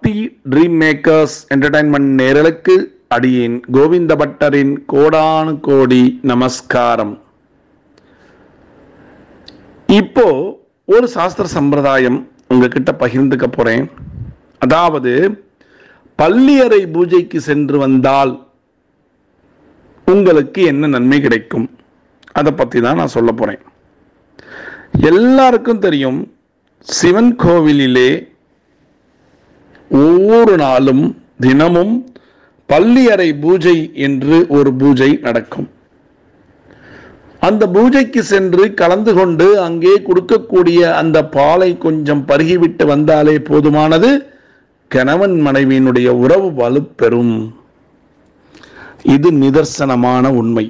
சக்தி dream makers entertainment நேரலுக்கு அடியேன் கோவிந்த பட்டரின் கோடானு கோடி நமஸ்காரம் இப்போ ஒரு சாஸ்திர சம்பிரதாயம் உங்ககிட்ட பகிர்ந்துக்க போறேன் அதாவது பள்ளியறை பூஜைக்கு சென்று வந்தால் உங்களுக்கு என்ன நன்மை கிடைக்கும் அதை பற்றி தான் நான் சொல்ல போறேன் எல்லாருக்கும் தெரியும் சிவன் கோவிலிலே ஒவ்வொரு நாளும் தினமும் பள்ளியறை பூஜை என்று ஒரு பூஜை நடக்கும் அந்த பூஜைக்கு சென்று கலந்து கொண்டு அங்கே கொடுக்கக்கூடிய அந்த பாலை கொஞ்சம் பருகிவிட்டு வந்தாலே போதுமானது கணவன் மனைவியினுடைய உறவு வலுப்பெறும் இது நிதர்சனமான உண்மை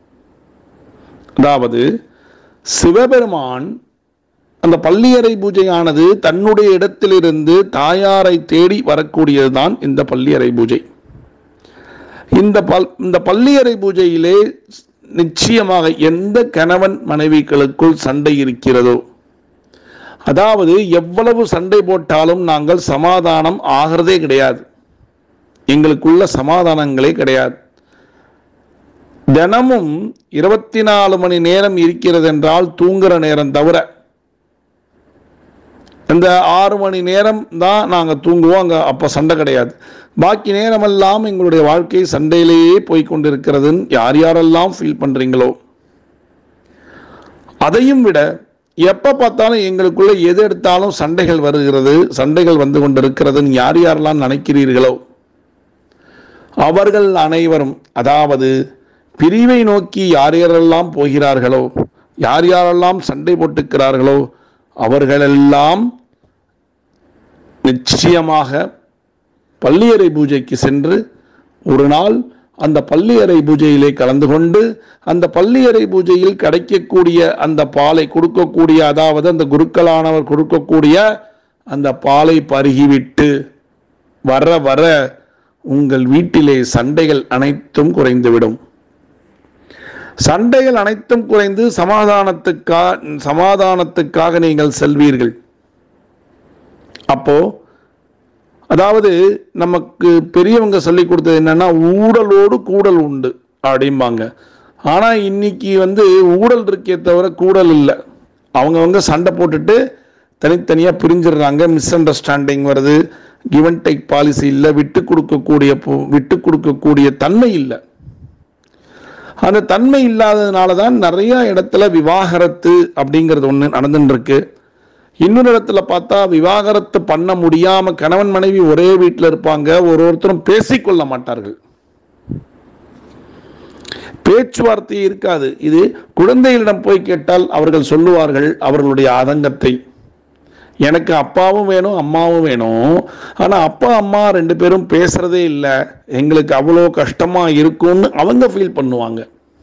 அதாவது சிவபெருமான் அந்த பள்ளியறை பூஜையானது தன்னுடைய இடத்திலிருந்து தாயாரை தேடி வரக்கூடியதுதான் இந்த பள்ளியறை பூஜை இந்த பல் இந்த பள்ளியறை பூஜையிலே நிச்சயமாக எந்த கணவன் மனைவிகளுக்குள் சண்டை இருக்கிறதோ அதாவது எவ்வளவு சண்டை போட்டாலும் நாங்கள் சமாதானம் ஆகிறதே கிடையாது எங்களுக்குள்ள சமாதானங்களே கிடையாது தினமும் இருபத்தி நாலு மணி நேரம் இருக்கிறது என்றால் தூங்குற நேரம் தவிர இந்த ஆறு மணி நேரம் தான் நாங்கள் தூங்குவோம் அங்கே அப்போ சண்டை கிடையாது பாக்கி நேரமெல்லாம் எங்களுடைய வாழ்க்கை சண்டையிலேயே போய் கொண்டிருக்கிறதுன்னு யார் யாரெல்லாம் ஃபீல் பண்ணுறீங்களோ அதையும் விட எப்போ பார்த்தாலும் எங்களுக்குள்ள எது எடுத்தாலும் சண்டைகள் வருகிறது சண்டைகள் வந்து கொண்டிருக்கிறதுன்னு யார் யாரெல்லாம் நினைக்கிறீர்களோ அவர்கள் அனைவரும் அதாவது பிரிவை நோக்கி யார் யாரெல்லாம் போகிறார்களோ யார் யாரெல்லாம் சண்டை போட்டுக்கிறார்களோ அவர்களெல்லாம் நிச்சயமாக பள்ளியறை பூஜைக்கு சென்று ஒரு நாள் அந்த பள்ளியறை பூஜையிலே கலந்து கொண்டு அந்த பள்ளியறை பூஜையில் கிடைக்கக்கூடிய அந்த பாலை கொடுக்கக்கூடிய அதாவது அந்த குருக்களானவர் கொடுக்கக்கூடிய அந்த பாலை பருகிவிட்டு வர வர உங்கள் வீட்டிலே சண்டைகள் அனைத்தும் குறைந்துவிடும் சண்டைகள் அனைத்தும் குறைந்து சமாதானத்துக்கா சமாதானத்துக்காக நீங்கள் செல்வீர்கள் அப்போ அதாவது நமக்கு பெரியவங்க சொல்லி கொடுத்தது என்னன்னா ஊடலோடு கூடல் உண்டு அப்படிம்பாங்க ஆனா இன்னைக்கு வந்து ஊடல் இருக்கே தவிர கூடல் இல்லை அவங்கவங்க சண்டை போட்டுட்டு தனித்தனியா பிரிஞ்சிடுறாங்க மிஸ் அண்டர்ஸ்டாண்டிங் வருது கிவன் டேக் பாலிசி இல்லை விட்டு கொடுக்கக்கூடிய விட்டு கொடுக்கக்கூடிய தன்மை இல்லை அந்த தன்மை இல்லாததுனால தான் நிறைய இடத்துல விவாகரத்து அப்படிங்கிறது ஒன்று நடந்துட்டு இருக்கு இன்னொரு இடத்துல பார்த்தா விவாகரத்து பண்ண முடியாம கணவன் மனைவி ஒரே வீட்டில் இருப்பாங்க ஒரு ஒருத்தரும் பேசிக்கொள்ள மாட்டார்கள் பேச்சுவார்த்தை இருக்காது இது குழந்தைகளிடம் போய் கேட்டால் அவர்கள் சொல்லுவார்கள் அவர்களுடைய ஆதங்கத்தை எனக்கு அப்பாவும் வேணும் அம்மாவும் வேணும் ஆனால் அப்பா அம்மா ரெண்டு பேரும் பேசுறதே இல்லை எங்களுக்கு அவ்வளோ கஷ்டமா இருக்கும்னு அவங்க ஃபீல் பண்ணுவாங்க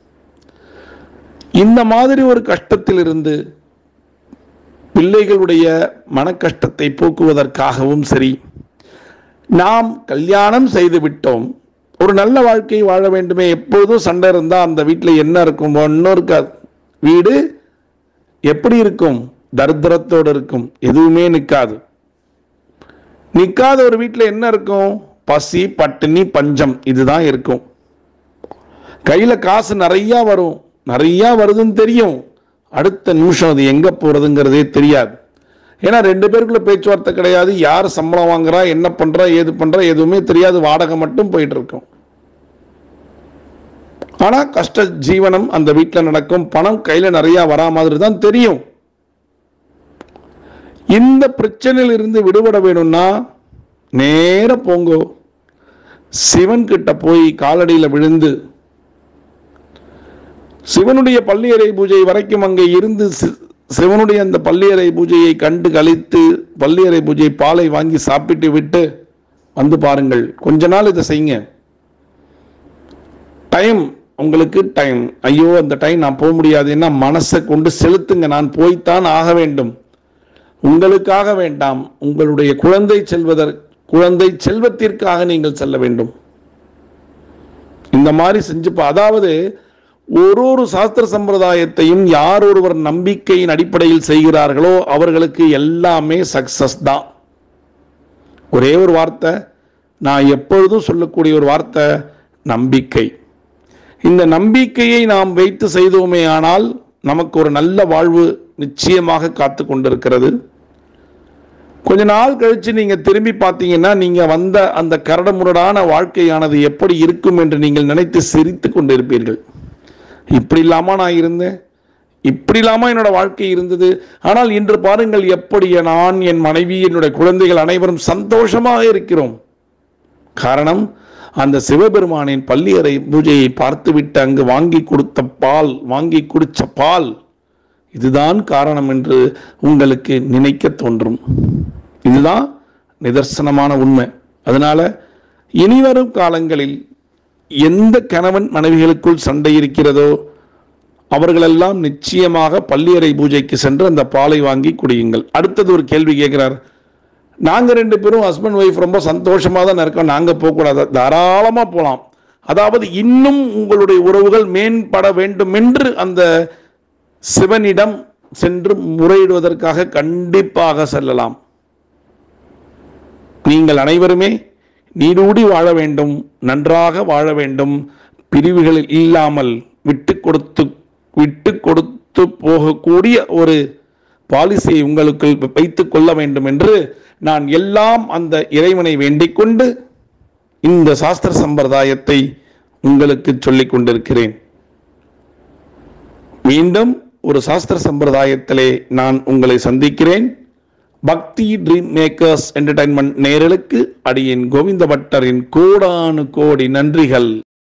இந்த மாதிரி ஒரு கஷ்டத்திலிருந்து பிள்ளைகளுடைய மன கஷ்டத்தை போக்குவதற்காகவும் சரி நாம் கல்யாணம் செய்து விட்டோம் ஒரு நல்ல வாழ்க்கை வாழ வேண்டுமே எப்பொழுதும் சண்டை இருந்தால் அந்த வீட்டில் என்ன இருக்கும் ஒன்றும் இருக்காது வீடு எப்படி இருக்கும் தரித்திரத்தோடு இருக்கும் எதுவுமே நிற்காது நிற்காத ஒரு வீட்டில் என்ன இருக்கும் பசி பட்டினி பஞ்சம் இதுதான் இருக்கும் கையில் காசு நிறையா வரும் நிறையா வருதுன்னு தெரியும் அடுத்த நிமிஷம் அது எங்கே போகிறதுங்கிறதே தெரியாது ஏன்னா ரெண்டு பேருக்குள்ள பேச்சுவார்த்தை கிடையாது யார் சம்பளம் வாங்குறா என்ன பண்ணுறா ஏது பண்ணுறா எதுவுமே தெரியாது வாடகை மட்டும் போயிட்டு இருக்கும் ஆனால் கஷ்ட ஜீவனம் அந்த வீட்டில் நடக்கும் பணம் கையில் நிறையா வரா மாதிரி தான் தெரியும் இந்த பிரச்சனையில் இருந்து விடுபட வேணும்னா நேர போங்கோ சிவன் கிட்ட போய் காலடியில் விழுந்து சிவனுடைய பள்ளியறை பூஜை வரைக்கும் அங்கே இருந்து சிவனுடைய அந்த பள்ளியறை பூஜையை கண்டு கழித்து பள்ளியறை பூஜை பாலை வாங்கி சாப்பிட்டு விட்டு வந்து பாருங்கள் கொஞ்ச நாள் இதை செய்யுங்க டைம் உங்களுக்கு டைம் ஐயோ அந்த டைம் நான் போக முடியாதுன்னா மனசை கொண்டு செலுத்துங்க நான் போய்த்தான் ஆக வேண்டும் உங்களுக்காக வேண்டாம் உங்களுடைய குழந்தை செல்வதற்கு குழந்தை செல்வத்திற்காக நீங்கள் செல்ல வேண்டும் இந்த மாதிரி செஞ்சுப்பா அதாவது ஒரு ஒரு சாஸ்திர சம்பிரதாயத்தையும் யார் ஒருவர் நம்பிக்கையின் அடிப்படையில் செய்கிறார்களோ அவர்களுக்கு எல்லாமே சக்சஸ் தான் ஒரே ஒரு வார்த்தை நான் எப்பொழுதும் சொல்லக்கூடிய ஒரு வார்த்தை நம்பிக்கை இந்த நம்பிக்கையை நாம் வைத்து செய்தோமே ஆனால் நமக்கு ஒரு நல்ல வாழ்வு நிச்சயமாக காத்து கொண்டிருக்கிறது கொஞ்ச நாள் கழிச்சு நீங்க திரும்பி பார்த்தீங்கன்னா நீங்க வந்த அந்த கரடுமுரடான வாழ்க்கையானது எப்படி இருக்கும் என்று நீங்கள் நினைத்து சிரித்து கொண்டிருப்பீர்கள் இப்படி இல்லாம நான் இருந்தேன் இப்படி இல்லாம என்னோட வாழ்க்கை இருந்தது ஆனால் இன்று பாருங்கள் எப்படி நான் என் மனைவி என்னுடைய குழந்தைகள் அனைவரும் சந்தோஷமாக இருக்கிறோம் காரணம் அந்த சிவபெருமானின் பள்ளியறை பூஜையை பார்த்துவிட்டு அங்கு வாங்கி கொடுத்த பால் வாங்கி குடிச்ச பால் இதுதான் காரணம் என்று உங்களுக்கு நினைக்க தோன்றும் இதுதான் நிதர்சனமான உண்மை அதனால இனிவரும் காலங்களில் எந்த கணவன் மனைவிகளுக்குள் சண்டை இருக்கிறதோ அவர்களெல்லாம் நிச்சயமாக பள்ளியறை பூஜைக்கு சென்று அந்த பாலை வாங்கி குடியுங்கள் அடுத்தது ஒரு கேள்வி கேட்கிறார் நாங்க ரெண்டு பேரும் ஹஸ்பண்ட் ஒய்ஃப் ரொம்ப சந்தோஷமா தான் இருக்கோம் நாங்க போகக்கூடாது தாராளமா போகலாம் அதாவது இன்னும் உங்களுடைய உறவுகள் மேம்பட வேண்டும் என்று அந்த சிவனிடம் சென்று முறையிடுவதற்காக கண்டிப்பாக செல்லலாம் நீங்கள் அனைவருமே நீடூடி வாழ வேண்டும் நன்றாக வாழ வேண்டும் பிரிவுகள் இல்லாமல் விட்டு கொடுத்து விட்டு கொடுத்து போகக்கூடிய ஒரு பாலிசியை உங்களுக்கு வைத்துக் கொள்ள வேண்டும் என்று நான் எல்லாம் அந்த இறைவனை வேண்டிக் கொண்டு இந்த சாஸ்திர சம்பிரதாயத்தை உங்களுக்கு சொல்லிக் கொண்டிருக்கிறேன் மீண்டும் ஒரு சாஸ்திர சம்பிரதாயத்திலே நான் உங்களை சந்திக்கிறேன் பக்தி ட்ரீம் மேக்கர்ஸ் என்டர்டைன்மெண்ட் நேரலுக்கு அடியின் கோவிந்த பட்டரின் கோடானு கோடி நன்றிகள்